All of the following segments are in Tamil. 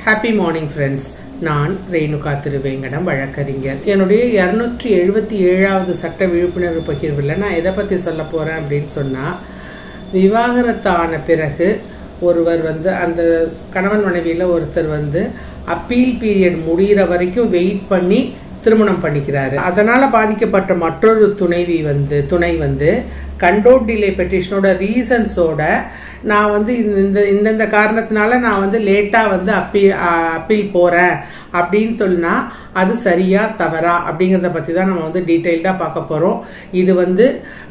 ஹாப்பி மார்னிங் ஃப்ரெண்ட்ஸ் நான் ரேணுகா திருவேங்கடம் வழக்கறிஞர் என்னுடைய இருநூற்றி எழுபத்தி ஏழாவது சட்ட விழிப்புணர்வு பகிர்வில் நான் எதை பற்றி சொல்ல போகிறேன் அப்படின்னு சொன்னால் விவாகரத்தான பிறகு ஒருவர் வந்து அந்த கணவன் மனைவியில் ஒருத்தர் வந்து அப்பீல் பீரியட் முடிகிற வரைக்கும் வெயிட் பண்ணி திருமணம் பண்ணிக்கிறாரு அதனால பாதிக்கப்பட்ட மற்றொரு துணைவி வந்து துணை வந்து கண்டோட் டிலே பெட்டிஷனோட ரீசன்ஸோட நான் வந்து இந்த இந்தந்த காரணத்தினால நான் வந்து லேட்டாக வந்து அப்பீல் அப்பீல் போகிறேன் அப்படின்னு சொன்னா அது சரியா தவறா அப்படிங்கிறத பற்றி தான் நம்ம வந்து டீட்டெயில்டாக பார்க்க போகிறோம் இது வந்து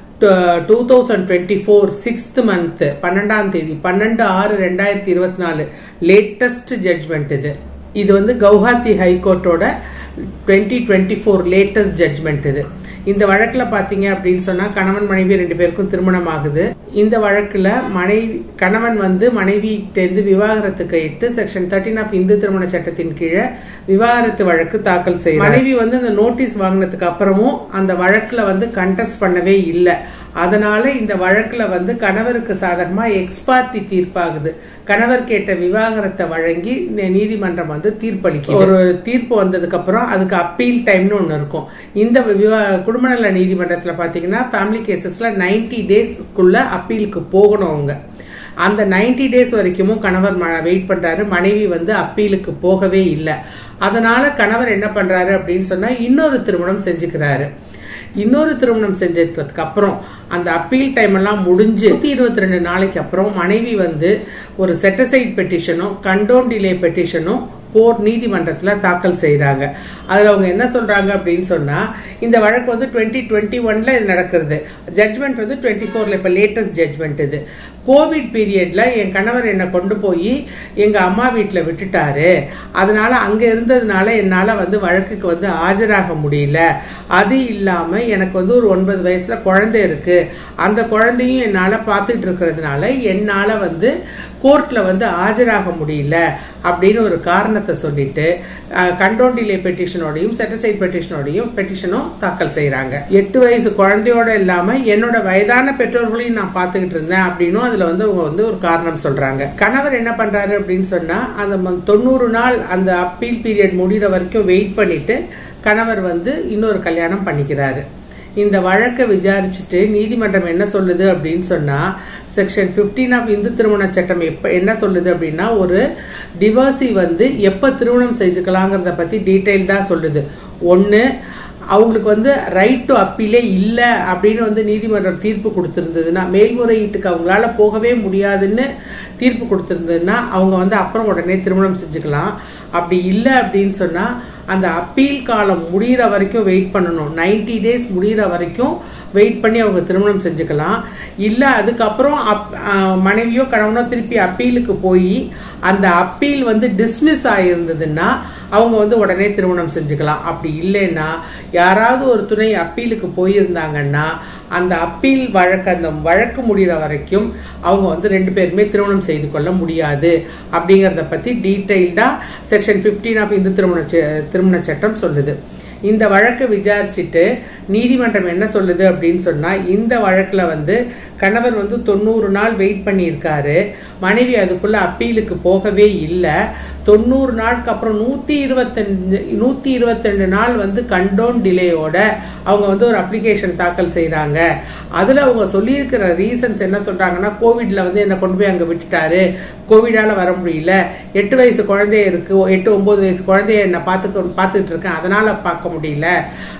two thousand twenty four sixth month பன்னெண்டாம் தேதி பன்னெண்டு ஆறு ரெண்டாயிரத்தி இருபத்தி நாலு லேட்டஸ்ட் ஜட்ஜ்மெண்ட் இது இது வந்து கவுஹாத்தி ஹைகோர்ட்டோட twenty twenty four latest judgement இது இந்த வழக்கில் பார்த்தீங்க அப்படின்னு சொன்னால் கணவன் மனைவி ரெண்டு பேருக்கும் திருமணம் ஆகுது இந்த வழக்கில் மனைவி கணவன் வந்து மனைவிட்டேருந்து விவாகரத்துக்கு இட்டு செக்ஷன் தேர்ட்டின் ஆஃப் இந்து திருமண சட்டத்தின் கீழே விவாகரத்து வழக்கு தாக்கல் செய்யும் மனைவி வந்து அந்த நோட்டீஸ் வாங்கினதுக்கு அப்புறமும் அந்த வழக்கில் வந்து கண்டெஸ்ட் பண்ணவே இல்லை அதனால இந்த வழக்குல வந்து கணவருக்கு சாதகமா எக்ஸ்பார்ட்டி தீர்ப்பாகுது கணவர் கேட்ட விவாகரத்தை வழங்கி நீதிமன்றம் வந்து தீர்ப்பளிக்கும் ஒரு தீர்ப்பு வந்ததுக்கு அப்புறம் அதுக்கு அப்பீல் டைம்னு ஒன்று இருக்கும் இந்த விவா குடும்ப நல நீதிமன்றத்துல பாத்தீங்கன்னா ஃபேமிலி கேசஸ்ல நைன்டி டேஸ்க்குள்ள அப்பீலுக்கு போகணும் அவங்க அந்த நைன்டி டேஸ் வரைக்கும் கணவர் வெயிட் பண்றாரு மனைவி வந்து அப்பீலுக்கு போகவே இல்லை அதனால கணவர் என்ன பண்றாரு அப்படின்னு சொன்னா இன்னொரு திருமணம் செஞ்சுக்கிறாரு இன்னொரு திருமணம் செஞ்சதுக்கு அப்புறம் அந்த அப்பீல் டைம் எல்லாம் முடிஞ்சு நூத்தி இருபத்தி ரெண்டு நாளைக்கு அப்புறம் மனைவி வந்து ஒரு செட்டசைட் பெட்டிஷனும் கண்டோன் டிலே பெட்டிஷனும் கோர்ட் நீதிமன்றத்துல தாக்கல் செய்யறாங்க அதுல அவங்க என்ன சொல்றாங்க அப்படின்னு சொன்னா இந்த வழக்கு வந்து டுவெண்ட்டி டுவெண்ட்டி ஒன்ல இது நடக்கிறது ஜட்மெண்ட் வந்து டுவெண்ட்டி ஃபோர்ல இப்ப லேட்டஸ்ட் ஜட்மெண்ட் இது கோவிட் பீரியட்ல என் கணவர் என்னை கொண்டு போய் எங்க அம்மா வீட்டில் விட்டுட்டாரு அதனால அங்க இருந்ததுனால என்னால வந்து வழக்குக்கு வந்து ஆஜராக முடியல அது இல்லாம எனக்கு வந்து ஒரு ஒன்பது வயசுல குழந்தை இருக்கு அந்த குழந்தையும் என்னால பார்த்துட்டு இருக்கிறதுனால என்னால வந்து கோர்ட்ல வந்து ஆஜராக முடியல அப்படின்னு ஒரு காரணத்தை சொல்லிட்டு கண்டோன் டிலே பெட்டிஷனோடையும் செட்டசைட் பெட்டிஷனோடையும் பெட்டிஷனும் தாக்கல் செய்யறாங்க எட்டு வயசு குழந்தையோட இல்லாம என்னோட வயதான பெற்றோர்களையும் நான் பார்த்துக்கிட்டு இருந்தேன் அப்படின்னும் அதுல வந்து அவங்க வந்து ஒரு காரணம் சொல்றாங்க கணவர் என்ன பண்றாரு அப்படின்னு சொன்னா அந்த தொண்ணூறு நாள் அந்த அப்பீல் பீரியட் முடிகிற வரைக்கும் வெயிட் பண்ணிட்டு கணவர் வந்து இன்னொரு கல்யாணம் பண்ணிக்கிறாரு இந்த வழக்கை விசாரிச்சுட்டு நீதிமன்றம் என்ன சொல்லுது அப்படின்னு சொன்னா செக்ஷன் பிப்டீன் ஆஃப் இந்து திருமண சட்டம் எப்ப என்ன சொல்லுது அப்படின்னா ஒரு டிவோர்ஸி வந்து எப்ப திருமணம் செஞ்சுக்கலாங்கிறத பத்தி டீட்டெயில்டா சொல்லுது ஒன்னு அவங்களுக்கு வந்து ரைட் டு அப்பீலே இல்லை அப்படின்னு வந்து நீதிமன்றம் தீர்ப்பு கொடுத்துருந்ததுன்னா மேல்முறையீட்டுக்கு அவங்களால போகவே முடியாதுன்னு தீர்ப்பு கொடுத்துருந்ததுன்னா அவங்க வந்து அப்புறம் உடனே திருமணம் செஞ்சுக்கலாம் அப்படி இல்லை அப்படின்னு சொன்னால் அந்த அப்பீல் காலம் முடிகிற வரைக்கும் வெயிட் பண்ணணும் நைன்டி டேஸ் முடிகிற வரைக்கும் வெயிட் பண்ணி அவங்க திருமணம் செஞ்சுக்கலாம் இல்லை அதுக்கப்புறம் அப் மனைவியோ கணவனோ திருப்பி அப்பீலுக்கு போய் அந்த அப்பீல் வந்து டிஸ்மிஸ் ஆகிருந்ததுன்னா அவங்க வந்து உடனே திருமணம் செஞ்சுக்கலாம் அப்படி இல்லைன்னா யாராவது ஒரு துணை அப்பீலுக்கு போயிருந்தாங்கன்னா அந்த அப்பீல் வழக்கு அந்த வழக்கு முடிகிற வரைக்கும் அவங்க வந்து ரெண்டு பேருமே திருமணம் செய்து கொள்ள முடியாது அப்படிங்கிறத பற்றி டீட்டெயில்டாக செக்ஷன் ஃபிஃப்டீன் ஆஃப் இந்து திருமண திருமண சட்டம் சொல்லுது இந்த வழக்கை விசாரிச்சுட்டு நீதிமன்றம் என்ன சொல்லுது அப்படின்னு சொன்னா இந்த வழக்குல வந்து கணவர் வந்து தொண்ணூறு நாள் வெயிட் பண்ணியிருக்காரு மனைவி அதுக்குள்ள அப்பீலுக்கு போகவே இல்லை தொண்ணூறு நாளுக்கு அப்புறம் நூத்தி இருபத்தஞ்சு நூத்தி இருபத்தி ரெண்டு நாள் வந்து கண்டோன் டிலேயோட அவங்க வந்து ஒரு அப்ளிகேஷன் தாக்கல் செய்யறாங்க அதுல அவங்க சொல்லியிருக்கிற ரீசன்ஸ் என்ன சொல்றாங்கன்னா கோவிட்ல வந்து என்ன கொண்டு போய் அங்க விட்டுட்டாரு கோவிடால வர முடியல எட்டு வயசு குழந்தைய இருக்கு எட்டு ஒன்பது வயசு குழந்தைய என்ன பார்த்துக்க பார்த்துக்கிட்டு இருக்கேன் அதனால பார்க்க முடியல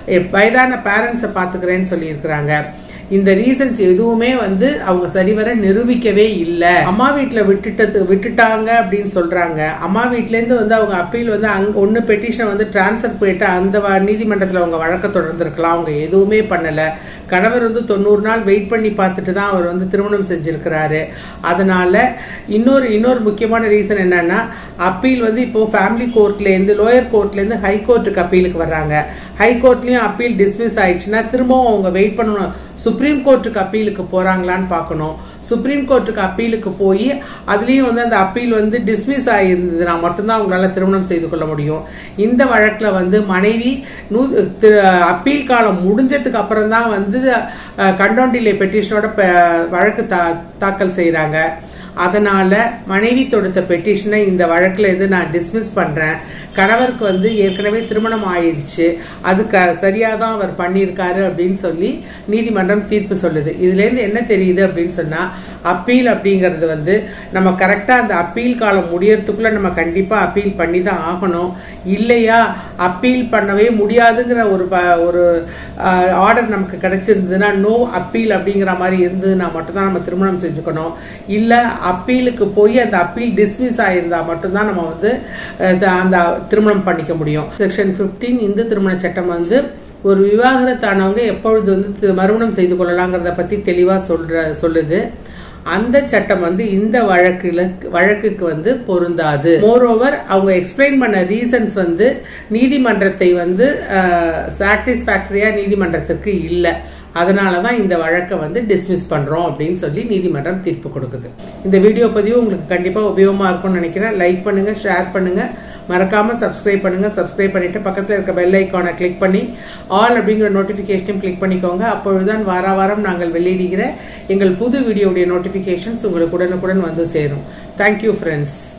வயதான பேரண்ட்ஸை பார்த்துக்கிறேன்னு சொல்லியிருக்கிறாங்க இந்த ரீசன்ஸ் எதுவுமே வந்து அவங்க சரிவர நிரூபிக்கவே இல்லை அம்மா வீட்டில் விட்டுட்டது விட்டுட்டாங்க அப்படின்னு சொல்றாங்க அம்மா வீட்டிலேருந்து வந்து அவங்க அப்பீல் வந்து அங்க ஒன்று பெட்டிஷன் வந்து டிரான்ஸ்ஃபர் போயிட்டு அந்த நீதிமன்றத்தில் அவங்க வழக்க தொடர்ந்துருக்கலாம் அவங்க எதுவுமே பண்ணல கணவர் வந்து தொண்ணூறு நாள் வெயிட் பண்ணி பார்த்துட்டு தான் அவர் வந்து திருமணம் செஞ்சிருக்கிறாரு அதனால இன்னொரு இன்னொரு முக்கியமான ரீசன் என்னன்னா அப்பீல் வந்து இப்போ ஃபேமிலி கோர்ட்லேருந்து லோயர் கோர்ட்லேருந்து ஹை கோர்ட்டுக்கு அப்பீலுக்கு வர்றாங்க ஹை கோர்ட்லயும் அப்பீல் டிஸ்மிஸ் ஆயிடுச்சுன்னா திரும்பவும் அவங்க வெயிட் பண்ணணும் சுப்ரீம் கோர்ட்டுக்கு அப்பீலுக்கு போறாங்களான்னு பார்க்கணும் சுப்ரீம் கோர்ட்டுக்கு அப்பீலுக்கு போய் அதுலேயும் வந்து அந்த அப்பீல் வந்து டிஸ்மிஸ் ஆகியிருந்ததுனா மட்டும்தான் அவங்களால திருமணம் செய்து கொள்ள முடியும் இந்த வழக்கில் வந்து மனைவி நூ அப்பீல் காலம் முடிஞ்சதுக்கு அப்புறம் தான் வந்து கண்டோன் டிலே பெட்டிஷனோட வழக்கு தாக்கல் செய்கிறாங்க அதனால மனைவி தொடுத்த பெட்டிஷனை இந்த வழக்குல இருந்து நான் டிஸ்மிஸ் பண்றேன் கணவருக்கு வந்து ஏற்கனவே திருமணம் ஆயிடுச்சு அது க சரியா தான் அவர் பண்ணியிருக்காரு அப்படின்னு சொல்லி நீதிமன்றம் தீர்ப்பு சொல்லுது இதுல இருந்து என்ன தெரியுது அப்படின்னு சொன்னா அப்பீல் அப்படிங்கிறது வந்து நம்ம கரெக்டா அந்த அப்பீல் காலம் முடியறதுக்குள்ள நம்ம கண்டிப்பா அப்பீல் பண்ணி தான் ஆகணும் இல்லையா அப்பீல் பண்ணவே முடியாதுங்கிற ஒரு ப- ஒரு ஆர்டர் நமக்கு கிடைச்சிருந்ததுன்னா நோ அப்பீல் அப்படிங்கிற மாதிரி இருந்ததுன்னா மட்டும்தான் நம்ம திருமணம் செஞ்சுக்கணும் இல்ல அப்பீலுக்கு போய் அந்த அப்பீல் டிஸ்மிஸ் ஆயிருந்தா மட்டும்தான் நம்ம வந்து அஹ், த- அந்த திருமணம் பண்ணிக்க முடியும் செக்ஷன் 15 இந்து திருமண சட்டம் வந்து ஒரு விவாகரத்தானவங்க எப்பொழுது வந்து தி- மறுமணம் செய்து கொள்ளலாங்கிறத பத்தி தெளிவா சொல்ற சொல்லுது அந்த சட்டம் வந்து இந்த வழக்குல வழக்குக்கு வந்து பொருந்தாது மோரோவர் அவங்க எக்ஸ்பிளைன் பண்ண ரீசன்ஸ் வந்து நீதிமன்றத்தை வந்து சாட்டிஸ்பாக்டரியா நீதிமன்றத்திற்கு இல்லை அதனால தான் இந்த வழக்கை வந்து டிஸ்மிஸ் பண்றோம் அப்படின்னு சொல்லி நீதிமன்றம் தீர்ப்பு கொடுக்குது இந்த வீடியோ பதிவு உங்களுக்கு கண்டிப்பா உபயோகமா இருக்கும்னு நினைக்கிறேன் லைக் பண்ணுங்க ஷேர் பண்ணுங்க மறக்காம சப்ஸ்கிரைப் பண்ணுங்க சப்ஸ்கிரைப் பண்ணிட்டு பக்கத்துல இருக்க பெல் ஐக்கானை கிளிக் பண்ணி ஆல் அப்படிங்கிற நோட்டிபிகேஷனையும் கிளிக் பண்ணிக்கோங்க அப்பொழுதுதான் வார வாரம் நாங்கள் வெளியிடுகிற எங்கள் புது வீடியோடைய நோட்டிபிகேஷன்ஸ் உங்களுக்கு உடனுக்குடன் வந்து சேரும் தேங்க்யூ ஃப்ரெண்ட்ஸ்